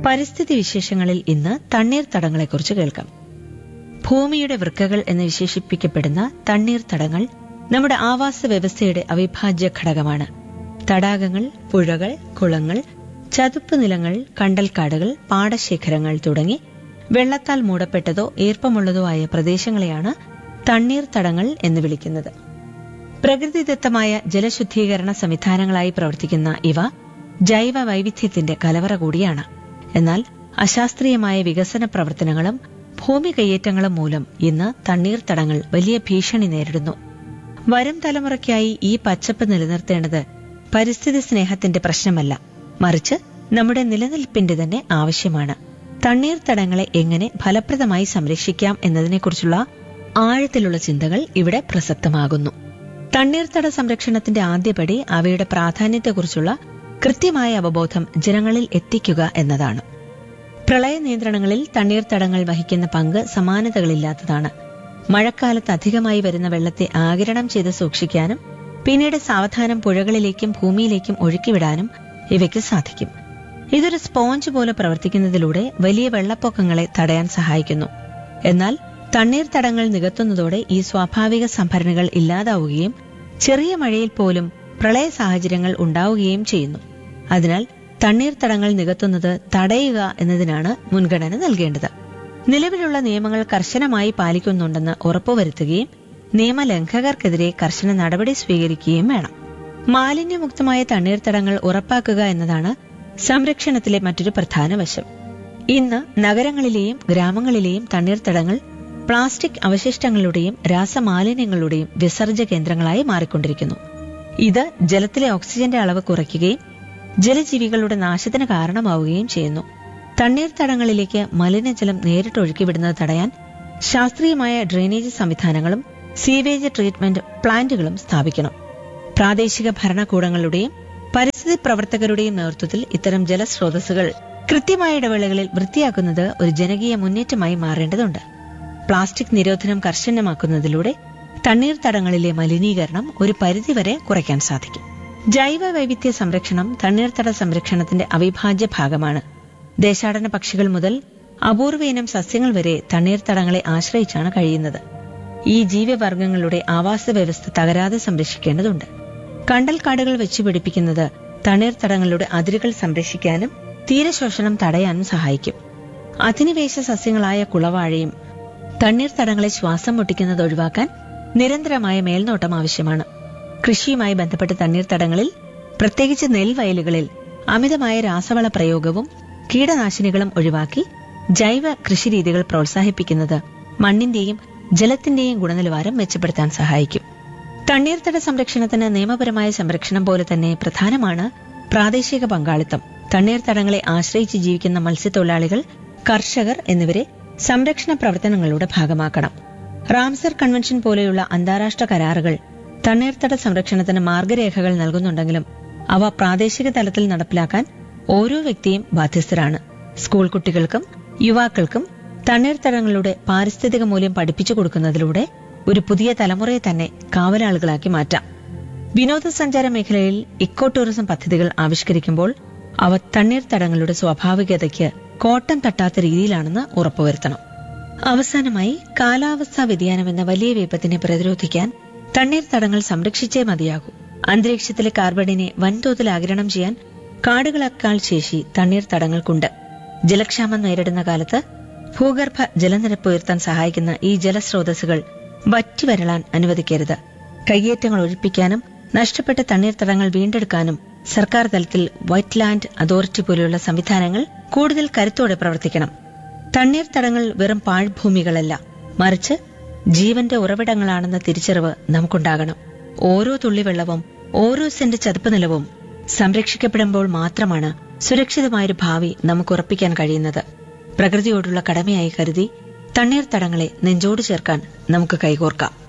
പരിസ്ഥിതി വിശേഷങ്ങളിൽ ഇന്ന് തണ്ണീർത്തടങ്ങളെക്കുറിച്ച് കേൾക്കാം ഭൂമിയുടെ വൃക്കകൾ എന്ന് വിശേഷിപ്പിക്കപ്പെടുന്ന തണ്ണീർത്തടങ്ങൾ നമ്മുടെ ആവാസ വ്യവസ്ഥയുടെ അവിഭാജ്യ ഘടകമാണ് തടാകങ്ങൾ പുഴകൾ കുളങ്ങൾ ചതുപ്പ് നിലങ്ങൾ കണ്ടൽക്കാടുകൾ പാടശേഖരങ്ങൾ തുടങ്ങി വെള്ളത്താൽ മൂടപ്പെട്ടതോ ഈർപ്പമുള്ളതോ ആയ പ്രദേശങ്ങളെയാണ് തണ്ണീർത്തടങ്ങൾ എന്ന് വിളിക്കുന്നത് പ്രകൃതിദത്തമായ ജലശുദ്ധീകരണ സംവിധാനങ്ങളായി പ്രവർത്തിക്കുന്ന ഇവ ജൈവ വൈവിധ്യത്തിന്റെ കലവറ കൂടിയാണ് എന്നാൽ അശാസ്ത്രീയമായ വികസന പ്രവർത്തനങ്ങളും ഭൂമി കയ്യേറ്റങ്ങളും മൂലം ഇന്ന് തണ്ണീർത്തടങ്ങൾ വലിയ ഭീഷണി നേരിടുന്നു വരും തലമുറയ്ക്കായി ഈ പച്ചപ്പ് നിലനിർത്തേണ്ടത് പരിസ്ഥിതി സ്നേഹത്തിന്റെ പ്രശ്നമല്ല മറിച്ച് നമ്മുടെ നിലനിൽപ്പിന്റെ തന്നെ ആവശ്യമാണ് തണ്ണീർത്തടങ്ങളെ എങ്ങനെ ഫലപ്രദമായി സംരക്ഷിക്കാം എന്നതിനെക്കുറിച്ചുള്ള ആഴത്തിലുള്ള ചിന്തകൾ ഇവിടെ പ്രസക്തമാകുന്നു തണ്ണീർത്തട സംരക്ഷണത്തിന്റെ ആദ്യപടി അവയുടെ പ്രാധാന്യത്തെക്കുറിച്ചുള്ള കൃത്യമായ അവബോധം ജനങ്ങളിൽ എത്തിക്കുക എന്നതാണ് പ്രളയ നിയന്ത്രണങ്ങളിൽ തണ്ണീർത്തടങ്ങൾ വഹിക്കുന്ന പങ്ക് സമാനതകളില്ലാത്തതാണ് മഴക്കാലത്ത് അധികമായി വരുന്ന വെള്ളത്തെ ആകിരണം ചെയ്ത് സൂക്ഷിക്കാനും പിന്നീട് സാവധാനം പുഴകളിലേക്കും ഭൂമിയിലേക്കും ഒഴുക്കിവിടാനും ഇവയ്ക്ക് സാധിക്കും ഇതൊരു സ്പോഞ്ച് പോലെ പ്രവർത്തിക്കുന്നതിലൂടെ വലിയ വെള്ളപ്പൊക്കങ്ങളെ തടയാൻ സഹായിക്കുന്നു എന്നാൽ തണ്ണീർത്തടങ്ങൾ നികത്തുന്നതോടെ ഈ സ്വാഭാവിക സംഭരണികൾ ഇല്ലാതാവുകയും ചെറിയ മഴയിൽ പോലും പ്രളയ സാഹചര്യങ്ങൾ ഉണ്ടാവുകയും ചെയ്യുന്നു അതിനാൽ തണ്ണീർത്തടങ്ങൾ നികത്തുന്നത് തടയുക എന്നതിനാണ് മുൻഗണന നൽകേണ്ടത് നിലവിലുള്ള നിയമങ്ങൾ കർശനമായി പാലിക്കുന്നുണ്ടെന്ന് ഉറപ്പുവരുത്തുകയും നിയമലംഘകർക്കെതിരെ കർശന നടപടി സ്വീകരിക്കുകയും വേണം മാലിന്യമുക്തമായ തണ്ണീർത്തടങ്ങൾ ഉറപ്പാക്കുക എന്നതാണ് സംരക്ഷണത്തിലെ മറ്റൊരു പ്രധാന വശം ഇന്ന് നഗരങ്ങളിലെയും ഗ്രാമങ്ങളിലെയും തണ്ണീർത്തടങ്ങൾ പ്ലാസ്റ്റിക് അവശിഷ്ടങ്ങളുടെയും രാസമാലിന്യങ്ങളുടെയും വിസർജ്യ കേന്ദ്രങ്ങളായി മാറിക്കൊണ്ടിരിക്കുന്നു ഇത് ജലത്തിലെ ഓക്സിജന്റെ അളവ് കുറയ്ക്കുകയും ജലജീവികളുടെ നാശത്തിന് കാരണമാവുകയും ചെയ്യുന്നു തണ്ണീർത്തടങ്ങളിലേക്ക് മലിനജലം നേരിട്ട് ഒഴുക്കിവിടുന്നത് തടയാൻ ശാസ്ത്രീയമായ ഡ്രെയിനേജ് സംവിധാനങ്ങളും സീവേജ് ട്രീറ്റ്മെന്റ് പ്ലാന്റുകളും സ്ഥാപിക്കണം പ്രാദേശിക ഭരണകൂടങ്ങളുടെയും പരിസ്ഥിതി പ്രവർത്തകരുടെയും നേതൃത്വത്തിൽ ഇത്തരം ജലസ്രോതസ്സുകൾ കൃത്യമായ ഇടവേളകളിൽ വൃത്തിയാക്കുന്നത് ഒരു ജനകീയ മുന്നേറ്റമായി മാറേണ്ടതുണ്ട് പ്ലാസ്റ്റിക് നിരോധനം കർശനമാക്കുന്നതിലൂടെ തണ്ണീർത്തടങ്ങളിലെ മലിനീകരണം ഒരു പരിധിവരെ കുറയ്ക്കാൻ സാധിക്കും ജൈവ വൈവിധ്യ സംരക്ഷണം തണ്ണീർത്തട സംരക്ഷണത്തിന്റെ അവിഭാജ്യ ഭാഗമാണ് ദേശാടന പക്ഷികൾ മുതൽ അപൂർവ ഇനം സസ്യങ്ങൾ വരെ തണ്ണീർത്തടങ്ങളെ ആശ്രയിച്ചാണ് കഴിയുന്നത് ഈ ജീവവർഗങ്ങളുടെ ആവാസ വ്യവസ്ഥ തകരാതെ സംരക്ഷിക്കേണ്ടതുണ്ട് കണ്ടൽക്കാടുകൾ വെച്ചുപിടിപ്പിക്കുന്നത് തണ്ണീർത്തടങ്ങളുടെ അതിരുകൾ സംരക്ഷിക്കാനും തീരശോഷണം തടയാനും സഹായിക്കും അധിനിവേശ സസ്യങ്ങളായ കുളവാഴയും തണ്ണീർത്തടങ്ങളെ ശ്വാസം മുട്ടിക്കുന്നത് ഒഴിവാക്കാൻ നിരന്തരമായ മേൽനോട്ടം ആവശ്യമാണ് കൃഷിയുമായി ബന്ധപ്പെട്ട തണ്ണീർത്തടങ്ങളിൽ പ്രത്യേകിച്ച് നെൽവയലുകളിൽ അമിതമായ രാസവള പ്രയോഗവും കീടനാശിനികളും ഒഴിവാക്കി ജൈവ കൃഷിരീതികൾ പ്രോത്സാഹിപ്പിക്കുന്നത് മണ്ണിന്റെയും ജലത്തിന്റെയും ഗുണനിലവാരം മെച്ചപ്പെടുത്താൻ സഹായിക്കും തണ്ണീർത്തട സംരക്ഷണത്തിന് നിയമപരമായ സംരക്ഷണം പോലെ തന്നെ പ്രധാനമാണ് പ്രാദേശിക പങ്കാളിത്തം തണ്ണീർത്തടങ്ങളെ ആശ്രയിച്ച് ജീവിക്കുന്ന മത്സ്യത്തൊഴിലാളികൾ കർഷകർ എന്നിവരെ സംരക്ഷണ പ്രവർത്തനങ്ങളുടെ ഭാഗമാക്കണം റാംസർ കൺവെൻഷൻ പോലെയുള്ള അന്താരാഷ്ട്ര കരാറുകൾ തണ്ണീർത്തട സംരക്ഷണത്തിന് മാർഗരേഖകൾ നൽകുന്നുണ്ടെങ്കിലും അവ പ്രാദേശിക തലത്തിൽ നടപ്പിലാക്കാൻ ഓരോ വ്യക്തിയും ബാധ്യസ്ഥരാണ് സ്കൂൾ കുട്ടികൾക്കും യുവാക്കൾക്കും തണ്ണീർത്തടങ്ങളുടെ പാരിസ്ഥിതിക മൂല്യം പഠിപ്പിച്ചു കൊടുക്കുന്നതിലൂടെ ഒരു പുതിയ തലമുറയെ തന്നെ കാവലാളുകളാക്കി മാറ്റാം വിനോദസഞ്ചാര മേഖലയിൽ ഇക്കോ ടൂറിസം പദ്ധതികൾ ആവിഷ്കരിക്കുമ്പോൾ അവ തണ്ണീർത്തടങ്ങളുടെ സ്വാഭാവികതയ്ക്ക് കോട്ടം തട്ടാത്ത രീതിയിലാണെന്ന് ഉറപ്പുവരുത്തണം അവസാനമായി കാലാവസ്ഥാ വ്യതിയാനം എന്ന വലിയ വിപത്തിനെ പ്രതിരോധിക്കാൻ തണ്ണീർത്തടങ്ങൾ സംരക്ഷിച്ചേ മതിയാകൂ അന്തരീക്ഷത്തിലെ കാർബണിനെ വൻതോതിൽ ആഗിരണം ചെയ്യാൻ കാടുകളേക്കാൾ ശേഷി തണ്ണീർത്തടങ്ങൾക്കുണ്ട് ജലക്ഷാമം നേരിടുന്ന കാലത്ത് ഭൂഗർഭ ജലനിരപ്പ് ഉയർത്താൻ സഹായിക്കുന്ന ഈ ജലസ്രോതസ്സുകൾ വറ്റിവരളാൻ അനുവദിക്കരുത് കയ്യേറ്റങ്ങൾ ഒഴിപ്പിക്കാനും നഷ്ടപ്പെട്ട തണ്ണീർത്തടങ്ങൾ വീണ്ടെടുക്കാനും സർക്കാർ തലത്തിൽ വൈറ്റ് ലാൻഡ് അതോറിറ്റി പോലെയുള്ള സംവിധാനങ്ങൾ കൂടുതൽ കരുത്തോടെ പ്രവർത്തിക്കണം തണ്ണീർത്തടങ്ങൾ വെറും പാഴ്ഭൂമികളല്ല മറിച്ച് ജീവന്റെ ഉറവിടങ്ങളാണെന്ന തിരിച്ചറിവ് നമുക്കുണ്ടാകണം ഓരോ തുള്ളി വെള്ളവും ഓരോ സെന്റ് ചതുപ്പ് നിലവും സംരക്ഷിക്കപ്പെടുമ്പോൾ മാത്രമാണ് സുരക്ഷിതമായൊരു ഭാവി നമുക്ക് ഉറപ്പിക്കാൻ കഴിയുന്നത് പ്രകൃതിയോടുള്ള കടമയായി കരുതി തണ്ണീർത്തടങ്ങളെ നെഞ്ചോട് ചേർക്കാൻ നമുക്ക് കൈകോർക്കാം